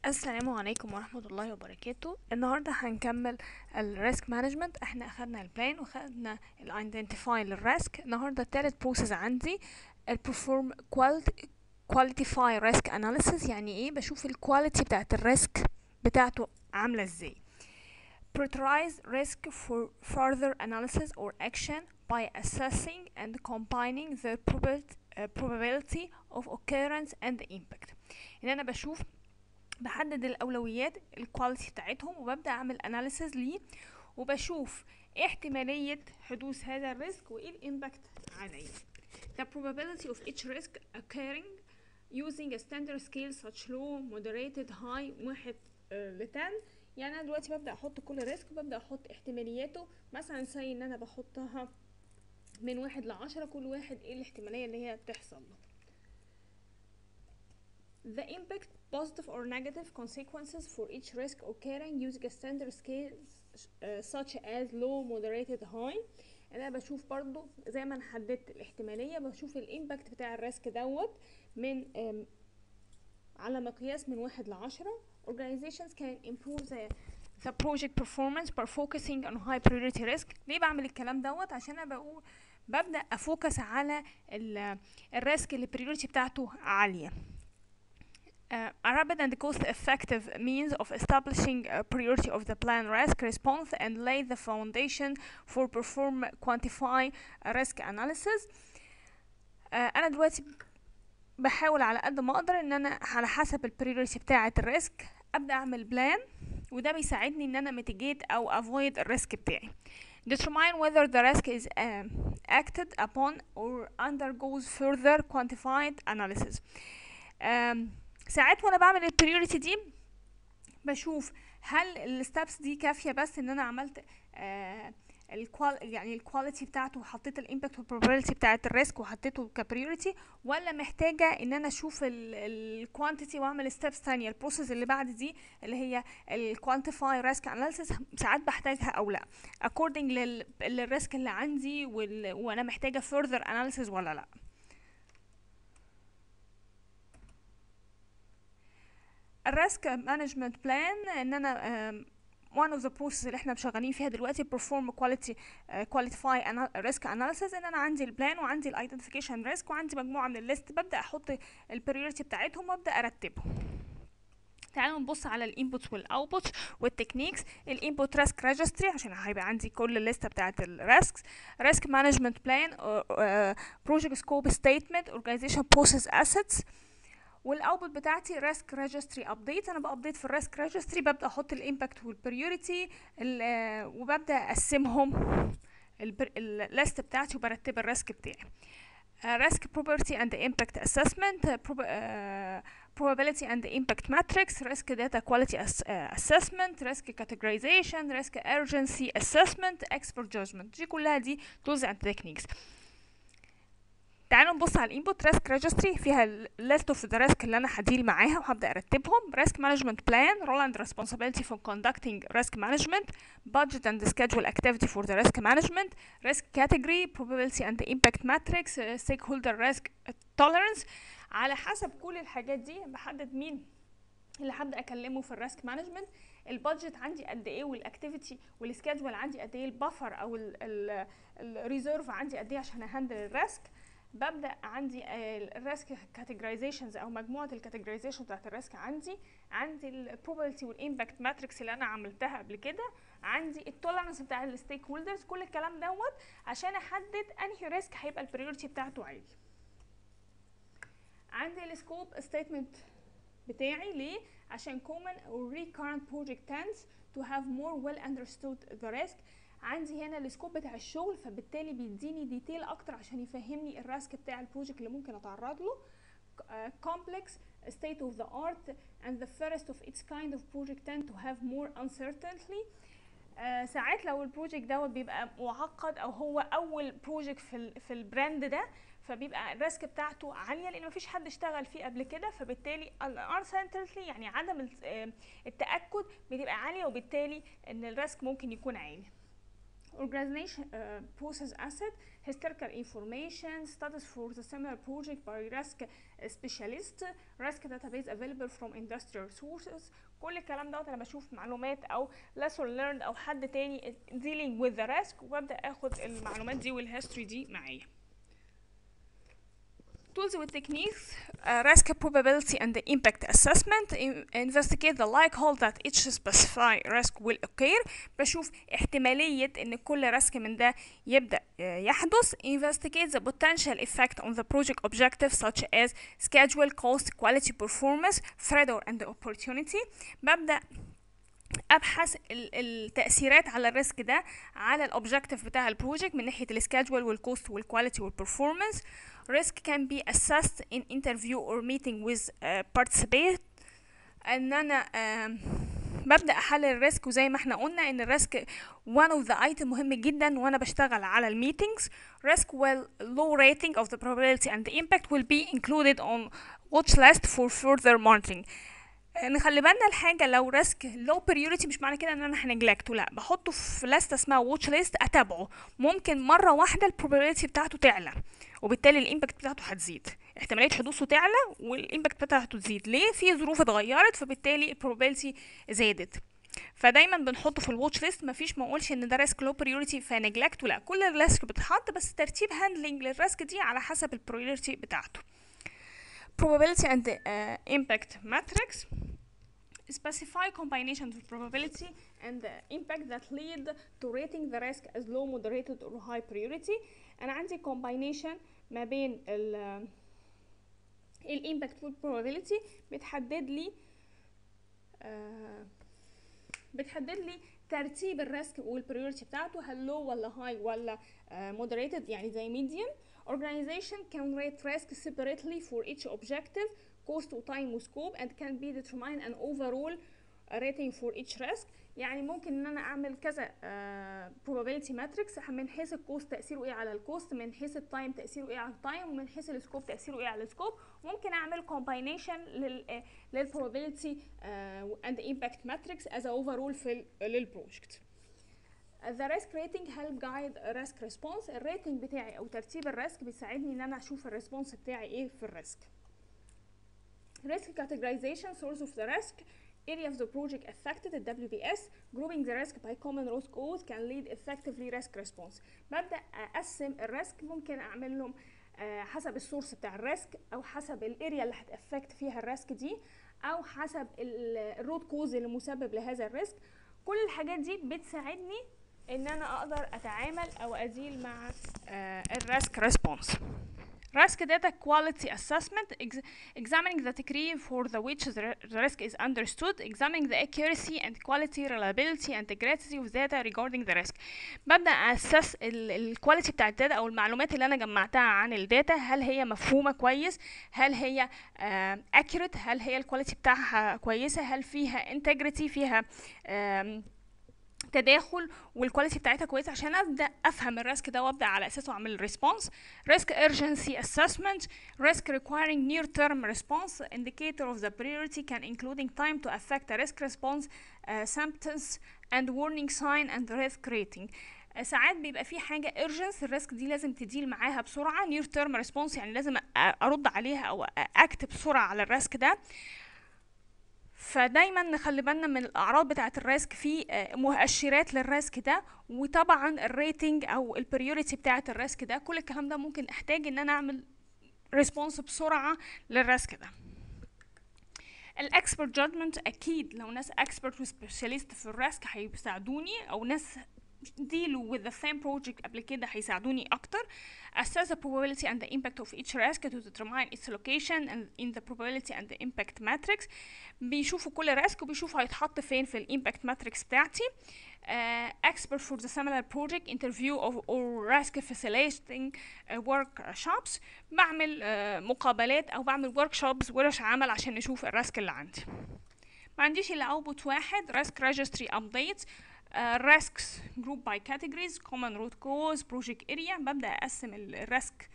السلام عليكم ورحمة الله وبركاته النهاردة هنكمل الريسك مانجمنت احنا اخدنا البلان واخدنا الايدنتيفاي للريسك النهاردة التالت بروسيس عندي البرفورم كواليتيفاي ريسك اناليسيس يعني ايه بشوف الكواليتي بتاعت الريسك بتاعته عاملة ازاي prioritize risk for further analysis or action by assessing and combining the probabil- uh, probability of occurrence and the impact ان انا بشوف بحدد الاولويات الكواليتي بتاعتهم وببدا اعمل اناليسز ليه وبشوف ايه احتماليه حدوث هذا الريسك وايه الامباكت عليا the probability of each risk occurring using a standard scale such low moderated high واحد ل 10 يعني انا دلوقتي ببدا احط كل ريسك وببدا احط احتمالياته مثلا زي ان انا بحطها من واحد لعشرة كل واحد ايه الاحتماليه اللي هي بتحصل له The impact, positive or negative consequences for each risk occurring using a standard scale uh, such as low, moderated, high. انا بشوف برضو زي ما انا حددت الاحتماليه بشوف الامباكت بتاع الريسك دوت من um, على مقياس من واحد لعشرة organizations can improve the the project performance by focusing on high priority risk ليه بعمل الكلام دوت عشان انا بقول ببدا افوكس على الريسك اللي priority بتاعته عاليه Uh, a rapid and cost-effective means of establishing a priority of the plan risk response and lay the foundation for perform quantify risk analysis. Uh, أنا دلوقتي بحاول على قد ما أقدر إن أنا على حسب البريوريتي بتاعة الريسك أبدأ أعمل بلان وده بيساعدني إن أنا mitigate أو avoid الريسك بتاعي. Determine whether the risk is uh, acted upon or undergoes further quantified analysis. Um, ساعات وانا بعمل البريوريتي دي بشوف هل الستبس دي كافيه بس ان انا عملت آه الكوال يعني الكواليتي بتاعته وحطيت الامباكت والبروبابيلتي بتاعت الريسك وحطيته كبريوريتي ولا محتاجه ان انا اشوف الكوانتيتي واعمل ستبس ثانيه البروسيس اللي بعد دي اللي هي الكوانتيفاي ريسك اناليسيس ساعات بحتاجها او لا according لل للريسك اللي عندي وال... وانا محتاجه further analysis ولا لا الريسك مانجمنت بلان ان انا one of the processes اللي احنا شغالين فيها دلوقتي perform quality uh, qualify risk analysis ان انا عندي البلان وعندي الايدنتيفيكيشن ريسك وعندي مجموعه من الليست ببدا احط البريوريتي بتاعتهم وابدا ارتبهم تعالوا نبص على الانبوتس والاوتبوتس والتكنيكس الانبوت ريسك ريجستري عشان هيبقى عندي كل الليسته بتاعت الريسكس ريسك مانجمنت بلان بروجكت سكوب ستيتمنت اورجانيزيشن بروسيس اسيتس والاوتبوت بتاعتي ريسك ريجستري ابديت انا بابديت في الريسك ريجستري ببدا احط الامباكت والبريوريتي وببدا اقسمهم الليست بتاعتي وبرتب الريسك بتاعي risk property and impact assessment prob uh, probability and impact matrix risk data quality ass uh, assessment risk categorization risk urgency assessment expert judgment دي كلها دي tools and techniques تعالوا نبص على الانبوت ريسك ريجستري فيها الليست اوف ذا ريسك اللي انا هديل معاها وهبدا ارتبهم ريسك مانجمنت بلان رول اند responsibility for conducting risk management budget and schedule activity for the risk management risk category probability and impact matrix uh, stakeholder risk tolerance على حسب كل الحاجات دي بحدد مين اللي هبدا اكلمه في الريسك مانجمنت البادجت عندي قد ايه والاكتيفيتي والسكادجول عندي قد ايه البفر او الريزيرف عندي قد ايه عشان اهندل الريسك ببدا عندي الريسك كاتيجرايزيشنز او مجموعه الكاتيجرايزيشن بتاعت الريسك عندي عندي البروبابيلتي والامباكت ماتريكس اللي انا عملتها قبل كده عندي التولرنس بتاع الستيك هولدرز كل الكلام دوت عشان احدد انهي ريسك هيبقى البريورتي بتاعته عالي عندي السكوب ستيتمنت بتاعي ليه عشان common or recurrent project tends to have more well understood the risk عندي هنا السكوب بتاع الشغل فبالتالي بيديني ديتيل اكتر عشان يفهمني الريسك بتاع البروجكت اللي ممكن اتعرض له uh, complex state of the art and the first of its kind of project tend to have more uncertainty uh, ساعات لو البروجكت دوت بيبقى معقد او هو اول بروجكت في ال في البراند ده فبيبقى الريسك بتاعته عاليه لان مفيش حد اشتغل فيه قبل كده فبالتالي الانسرتينتي يعني عدم التاكد بتبقى عاليه وبالتالي ان الريسك ممكن يكون عالي organization uh, process asset historical information status for the similar project by risk specialist risk database available from industrial sources كل الكلام دوت انا بشوف معلومات او lesson learned او حد تاني dealing with the risk وببدا اخد المعلومات دي والهيستوري دي معايا tools with techniques uh, risk probability and the impact assessment in- investigate the likelihood that each specified risk will occur بشوف احتمالية ان كل ريسك من ده يبدأ uh, يحدث investigate the potential effect on the project objectives such as schedule cost quality performance threat or and opportunity ببدأ ابحث ال- التاثيرات على الريسك ده على الاوبجكتيف بتاع البروجكت من ناحيه السكادجول والكوست والكواليتي والبرفورمانس risk can be assessed in interview or meeting with uh, participant ان انا um, ببدا احلل الريسك وزي ما احنا قلنا ان الريسك one of the item مهم جدا وانا بشتغل على الميتينجز risk will low rating of the probability and the impact will be included on watch list for further monitoring نخلي بالنا الحاجة لو ريسك لو بريوريتي مش معنى كده ان انا هنجلكته لا بحطه في لستة اسمها واتش ليست اتابعه ممكن مرة واحدة البروبابيلتي بتاعته تعلى وبالتالي الامباكت بتاعته هتزيد احتمالية حدوثه تعلى والامباكت بتاعته تزيد ليه في ظروف اتغيرت فبالتالي البروبابيلتي زادت فدايما بنحطه في الواتش ليست مفيش ما اقولش ان ده ريسك لو بريوريتي فنجلكته لا كل الريسك بتتحط بس ترتيب هاندلنج للريسك دي على حسب البريوريتي بتاعته probability and uh, impact matrix specify combinations of probability and the impact that lead to rating the risk as low, moderated or high priority أنا عندي combination ما بين ال الامباكت والprobability بتحدد لي آه بتحدد لي ترتيب الريسك والبريورتي بتاعته هل لو ولا هاي ولا مودريتد يعني زي ميديوم organization can rate risk separately for each objective cost وتايم وسكوب and can be determine an overall rating for each risk يعني ممكن ان انا اعمل كذا uh, probability matrix من حيث الكوست تاثيره ايه على الكوست من حيث التايم تاثيره ايه على التايم ومن حيث السكوب تاثيره ايه على السكوب وممكن اعمل combination لل لل probability uh, and impact matrix as a overall في للبروجكت the risk rating help guide risk response الريتنج بتاعي او ترتيب الريسك بيساعدني ان انا اشوف الريسبونس بتاعي ايه في الريسك risk categorization source of the risk area of the project affected the WBS grouping the risk by common root cause can lead effectively risk response ببدأ أقسم الريسك ممكن أعمل لهم آه حسب السورس بتاع الريسك أو حسب الاريا اللي هتأفكت فيها الريسك دي أو حسب الروت كوز اللي مسبب لهذا الريسك كل الحاجات دي بتساعدني ان انا اقدر اتعامل او اديل مع آه الريسك ريسبونس risk data quality assessment ex examining the degree for the which the risk is understood examining the accuracy and quality reliability and integrity of data regarding the risk ببدا اسس الكواليتي بتاع الداتا او المعلومات اللي انا جمعتها عن الداتا هل هي مفهومه كويس هل هي uh, accurate هل هي الكواليتي بتاعها كويسه هل فيها integrity فيها uh, تداخل والكواليتي بتاعتها كويسه عشان ابدا افهم الريسك ده وابدا على اساسه اعمل ريسبونس ريسك urgency assessment risk requiring near term response indicator of the priority can including time to affect a risk response uh, symptoms and warning sign and risk rating ساعات بيبقى في حاجه urgence الريسك دي لازم تديل معاها بسرعه near term response يعني لازم ارد عليها او اكتب بسرعه على الريسك ده فدايما نخلي بالنا من الاعراض بتاعه الريسك في مؤشرات للريسك ده وطبعا الريتنج او البريوريتي بتاعه الريسك ده كل الكلام ده ممكن احتاج ان انا اعمل ريسبونس بسرعه للريسك ده الاكسبرت جادجمنت اكيد لو ناس اكسبرت وسبيشاليست في الريسك هيساعدوني او ناس deal with the same project قبل كده هيساعدوني اكتر assess the probability and the impact of each risk to determine its location and in the probability and the impact matrix بيشوفوا كل ريسك وبيشوفوا هيتحط فين في الامباكت ماتريكس بتاعتي uh, expert for the similar project interview of, or risk facilitating uh, workshops بعمل uh, مقابلات او بعمل workshops ورش عمل عشان نشوف الريسك اللي عندي ما عنديش الا اوتبوت واحد risk registry updates uh, risks group by categories common root cause project area ببدأ أقسم الريسك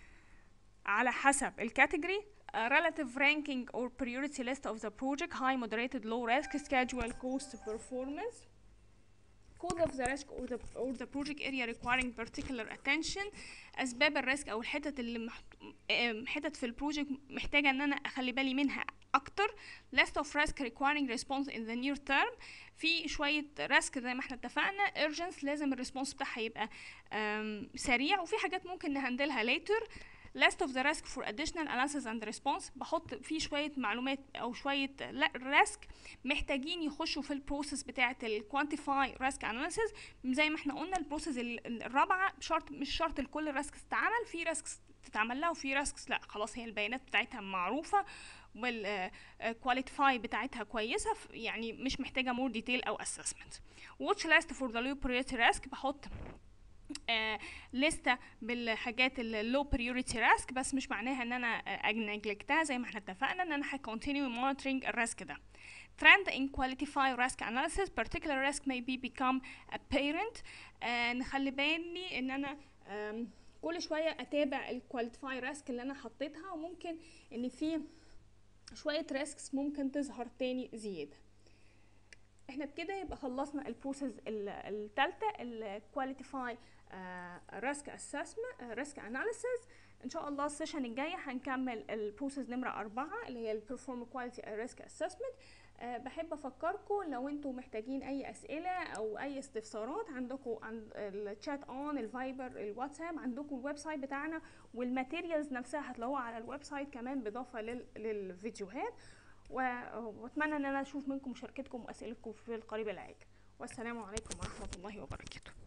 على حسب الكاتيجوري uh, relative ranking or priority list of the project high moderated low risk schedule cost performance cause of the risk or the or the project area requiring particular attention اسباب الريسك او الحتت اللي مح... آم، حتت في البروجكت محتاجه ان انا اخلي بالي منها اكتر list of risk requiring response in the near term في شويه ريسك زي ما احنا اتفقنا urgence لازم الريسبونس بتاعها يبقى آم، سريع وفي حاجات ممكن نهندلها later list of the risk for additional analysis and response بحط فيه شوية معلومات أو شوية ريسك محتاجين يخشوا في البروسيس بتاعة ال quantify risk analysis زي ما احنا قلنا البروسيس ال- الرابعة شرط مش شرط لكل الريسك تتعمل في ريسك تتعمل لها وفي ريسك لا خلاص هي البيانات بتاعتها معروفة والكواليتيفاي بتاعتها كويسة ف- يعني مش محتاجة more detail أو assessment watch list for the low priority risk بحط آه لستة بالحاجات اللو priority risk بس مش معناها ان انا اجنجلكتها زي ما احنا اتفقنا ان انا هكونتينيو monitoring الريسك ده trend in qualify risk analysis particular risk may be become apparent آه نخلي بالي ان انا آم، كل شوية اتابع الكواليفاي ريسك اللي انا حطيتها وممكن ان في شوية ريسكس ممكن تظهر تاني زيادة احنا بكده يبقى خلصنا البروسيس الثالثه الكواليتيفاي ريسك اسسمنت ريسك اناليسيس ان شاء الله السيشن الجايه هنكمل البروسيس نمره أربعة اللي هي البرفورم كواليتي ريسك اسسمنت بحب افكركم لو انتم محتاجين اي اسئله او اي استفسارات عندكم عند الشات اون الفايبر الواتساب عندكم الويب سايت بتاعنا والماتيريالز نفسها هتلاقوها على الويب سايت كمان بالاضافه لل- للفيديوهات و- واتمنى ان انا اشوف منكم مشاركتكم واسئلتكم في القريب العاجل والسلام عليكم ورحمه الله وبركاته